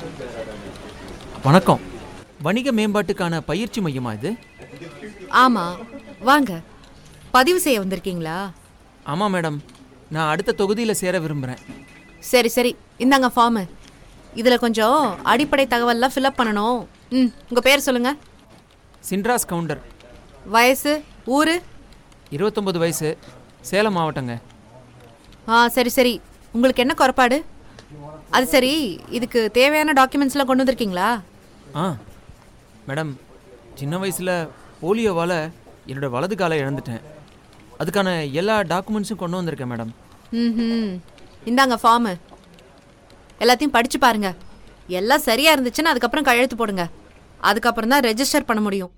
வணக்கம் வணிக மேம்பாட்டுக்கான பயிற்சி மையமா இது ஆமா வாங்க பதிவு செய்ய வந்திருக்கீங்களா ஆமாம் மேடம் நான் அடுத்த தொகுதியில் சேர விரும்புகிறேன் சரி சரி இந்தாங்க ஃபார்மு இதில் கொஞ்சம் அடிப்படை தகவல்லாம் ஃபில்அப் பண்ணணும் ம் உங்கள் பேர் சொல்லுங்க சின்ராஸ் கவுண்டர் வயசு ஊர் இருபத்தொம்பது வயசு சேலம் மாவட்டங்க ஆ சரி சரி உங்களுக்கு என்ன குறைபாடு அது சரி இதுக்கு தேவையான டாக்குமெண்ட்ஸ்லாம் கொண்டு வந்திருக்கீங்களா ஆ மேடம் சின்ன வயசில் போலியோவால் என்னோட வலது காலை இழந்துட்டேன் அதுக்கான எல்லா டாக்குமெண்ட்ஸும் கொண்டு வந்திருக்கேன் மேடம் ம் இந்தாங்க ஃபார்மு எல்லாத்தையும் படிச்சு பாருங்க எல்லாம் சரியா இருந்துச்சுன்னா அதுக்கப்புறம் கையெழுத்து போடுங்க அதுக்கப்புறம் தான் ரெஜிஸ்டர் பண்ண முடியும்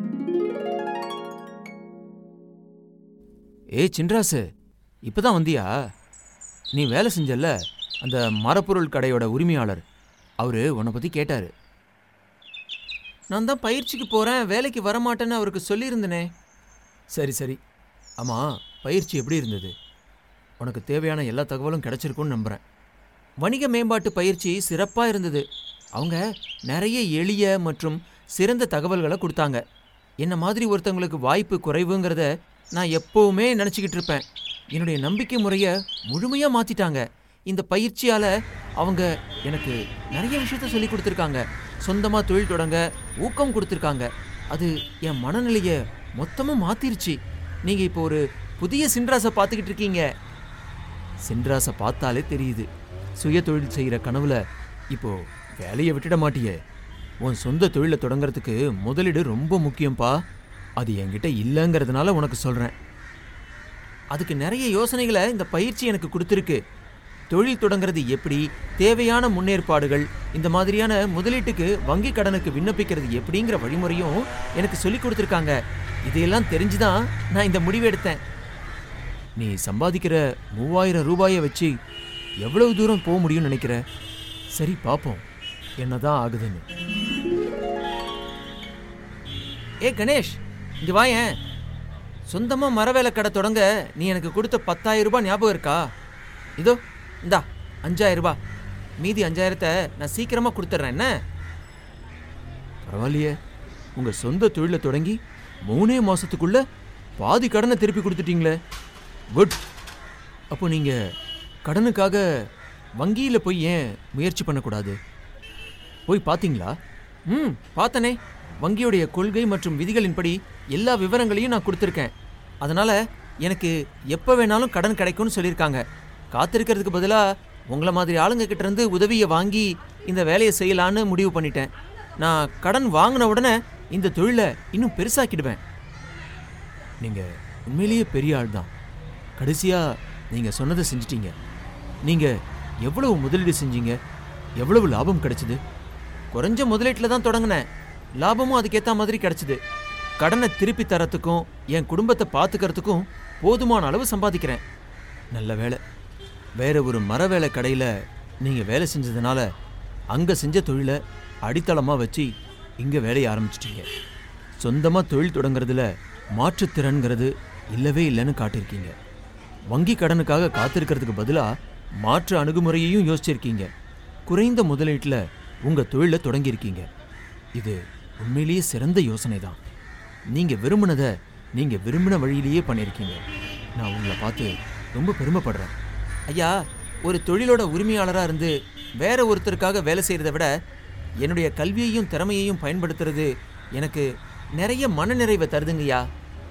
ஏய் சின்ராசு இப்போ தான் வந்தியா நீ வேலை செஞ்சல்ல அந்த மரப்பொருள் கடையோட உரிமையாளர் அவர் உன்னை பற்றி கேட்டார் நான் தான் பயிற்சிக்கு போகிறேன் வேலைக்கு வரமாட்டேன்னு அவருக்கு சொல்லியிருந்தனே சரி சரி ஆமாம் பயிற்சி எப்படி இருந்தது உனக்கு தேவையான எல்லா தகவலும் கிடைச்சிருக்கும்னு நம்புகிறேன் வணிக மேம்பாட்டு பயிற்சி சிறப்பாக இருந்தது அவங்க நிறைய எளிய மற்றும் சிறந்த தகவல்களை கொடுத்தாங்க என்ன மாதிரி ஒருத்தவங்களுக்கு வாய்ப்பு குறைவுங்கிறத நான் எப்போவுமே நினச்சிக்கிட்டு இருப்பேன் என்னுடைய நம்பிக்கை முறையை முழுமையாக மாற்றிட்டாங்க இந்த பயிற்சியால் அவங்க எனக்கு நிறைய விஷயத்த சொல்லி கொடுத்துருக்காங்க சொந்தமாக தொழில் தொடங்க ஊக்கம் கொடுத்துருக்காங்க அது என் மனநிலையை மொத்தமாக மாற்றிருச்சு நீங்கள் இப்போ ஒரு புதிய சின்ராசை பார்த்துக்கிட்டு இருக்கீங்க சின்ராசை பார்த்தாலே தெரியுது சுய தொழில் செய்கிற கனவுல இப்போ வேலையை விட்டுட மாட்டியே உன் சொந்த தொழிலை தொடங்குறதுக்கு முதலீடு ரொம்ப முக்கியம்ப்பா அது என்கிட்ட இல்லைங்கிறதுனால உனக்கு சொல்கிறேன் அதுக்கு நிறைய யோசனைகளை இந்த பயிற்சி எனக்கு கொடுத்துருக்கு தொழில் தொடங்குறது எப்படி தேவையான முன்னேற்பாடுகள் இந்த மாதிரியான முதலீட்டுக்கு வங்கி கடனுக்கு விண்ணப்பிக்கிறது எப்படிங்கிற வழிமுறையும் எனக்கு சொல்லி கொடுத்துருக்காங்க இதையெல்லாம் தெரிஞ்சுதான் நான் இந்த முடிவு எடுத்தேன் நீ சம்பாதிக்கிற மூவாயிரம் ரூபாயை வச்சு எவ்வளவு தூரம் போக முடியும்னு நினைக்கிற சரி பார்ப்போம் என்னதான் ஆகுதுன்னு ஏ கணேஷ் இங்க வாயேன் சொந்தமா மரவேலை கடை தொடங்க நீ எனக்கு கொடுத்த பத்தாயிரம் ரூபாய் ஞாபகம் இருக்கா இதோ இந்தா அஞ்சாயிரம் ரூபாய் மீதி அஞ்சாயிரத்தை நான் சீக்கிரமா கொடுத்துட்றேன் என்ன பரவாயில்லையே உங்க சொந்த தொழிலை தொடங்கி மூணே மாசத்துக்குள்ள பாதி கடனை திருப்பி கொடுத்துட்டீங்களே குட் அப்போ நீங்க கடனுக்காக வங்கியில் போய் ஏன் முயற்சி பண்ணக்கூடாது போய் பார்த்தீங்களா ம் பார்த்தனே வங்கியுடைய கொள்கை மற்றும் விதிகளின்படி எல்லா விவரங்களையும் நான் கொடுத்துருக்கேன் அதனால எனக்கு எப்போ வேணாலும் கடன் கிடைக்கும்னு சொல்லியிருக்காங்க காத்திருக்கிறதுக்கு பதிலாக உங்களை மாதிரி ஆளுங்க கிட்ட இருந்து உதவியை வாங்கி இந்த வேலையை செய்யலான்னு முடிவு பண்ணிட்டேன் நான் கடன் வாங்கின உடனே இந்த தொழிலை இன்னும் பெருசாக்கிடுவேன் நீங்க உண்மையிலேயே பெரிய ஆள் தான் கடைசியா நீங்க சொன்னதை செஞ்சிட்டீங்க நீங்க எவ்வளவு முதலீடு செஞ்சீங்க எவ்வளவு லாபம் கிடைச்சது குறைஞ்ச முதலீட்டில் தான் தொடங்கினேன் லாபமும் அதுக்கேற்ற மாதிரி கிடைச்சது கடனை திருப்பி தரத்துக்கும் என் குடும்பத்தை பார்த்துக்கிறதுக்கும் போதுமான அளவு சம்பாதிக்கிறேன் நல்ல வேலை வேற ஒரு மர வேலை கடையில் நீங்கள் வேலை செஞ்சதுனால அங்கே செஞ்ச தொழிலை அடித்தளமாக வச்சு இங்கே வேலையை ஆரம்பிச்சிட்டீங்க சொந்தமாக தொழில் தொடங்குறதுல மாற்றுத்திறன்கிறது இல்லவே இல்லைன்னு காட்டியிருக்கீங்க வங்கி கடனுக்காக காத்திருக்கிறதுக்கு பதிலாக மாற்று அணுகுமுறையையும் யோசிச்சிருக்கீங்க குறைந்த முதலீட்டில் உங்கள் தொழிலை தொடங்கியிருக்கீங்க இது உண்மையிலேயே சிறந்த யோசனை தான் நீங்கள் விரும்பினதை நீங்கள் விரும்பின வழியிலேயே பண்ணியிருக்கீங்க நான் உங்களை பார்த்து ரொம்ப பெருமைப்படுறேன் ஐயா ஒரு தொழிலோட உரிமையாளராக இருந்து வேற ஒருத்தருக்காக வேலை செய்கிறத விட என்னுடைய கல்வியையும் திறமையையும் பயன்படுத்துறது எனக்கு நிறைய மனநிறைவை தருதுங்கய்யா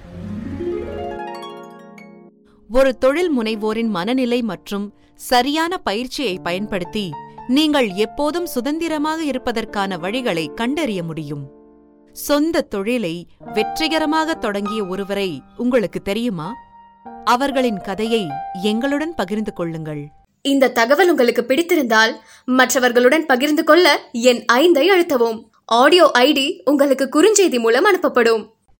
ஒரு தொழில் முனைவோரின் மனநிலை மற்றும் சரியான பயிற்சியை பயன்படுத்தி நீங்கள் எப்போதும் சுதந்திரமாக இருப்பதற்கான வழிகளை கண்டறிய முடியும் சொந்த தொழிலை வெற்றிகரமாக தொடங்கிய ஒருவரை உங்களுக்கு தெரியுமா அவர்களின் கதையை எங்களுடன் பகிர்ந்து கொள்ளுங்கள் இந்த தகவல் உங்களுக்கு பிடித்திருந்தால் மற்றவர்களுடன் பகிர்ந்து கொள்ள என் ஐந்தை அழுத்தவும் ஆடியோ ஐடி உங்களுக்கு குறுஞ்செய்தி மூலம் அனுப்பப்படும்